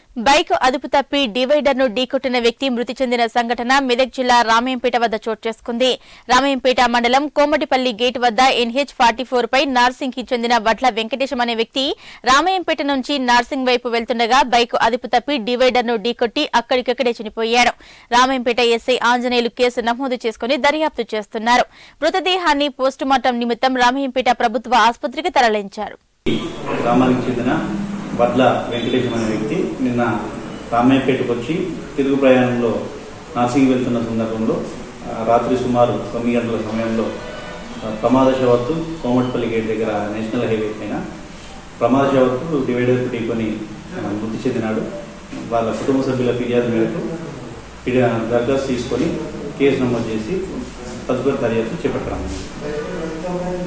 bike అదుపు తప్పి divider ను ఢీకొట్టిన వ్యక్తి మృతి చెందిన సంఘటన మెదక్ జిల్లా రామయంపేట వద్ద చోటు చేసుకుంది రామయంపేట మండలం కోమటిపల్లి గేట్ వద్ద ఎన్హెచ్ ఫార్టీ ఫోర్ పై నార్సింగ్ కి చెందిన వడ్ల వెంకటేశం అనే వ్యక్తి రామయంపేట నుంచి నార్సింగ్ వైపు వెళ్తుండగా బైక్ అదుపు తప్పి డివైడర్ ను ఢీకొట్టి అక్కడికక్కడే చనిపోయాడు రామయంపేట ఎస్ఐ ఆంజనేయులు కేసు నమోదు చేసుకుని దర్యాప్తు చేస్తున్నారు మృతదేహాన్ని పోస్టుమార్టం నిమిత్తం రామయంపేట ప్రభుత్వ ఆసుపత్రికి తరలించారు గ్రామానికి చెందిన వడ్ల వెంకటేశం అనే వ్యక్తి నిన్న రామయ్యపేటకు వచ్చి తిరుగు ప్రయాణంలో నార్సింగ్ వెళ్తున్న సందర్భంలో ఆ, రాత్రి సుమారు తొమ్మిది గంటల సమయంలో ఆ, ప్రమాదశవత్తు కోమటిపల్లి గేట్ దగ్గర నేషనల్ హైవే పైన ప్రమాదశవత్తు డివైడర్ ఢీకొని ఆ, మృతి చెందినాడు వాళ్ళ కుటుంబ సభ్యుల ఫిర్యాదు మేరకు ఫిర్యా- దరఖాస్తు తీసుకొని కేసు నమోదు చేసి తదుపరి దర్యాప్తు చేపట్టడం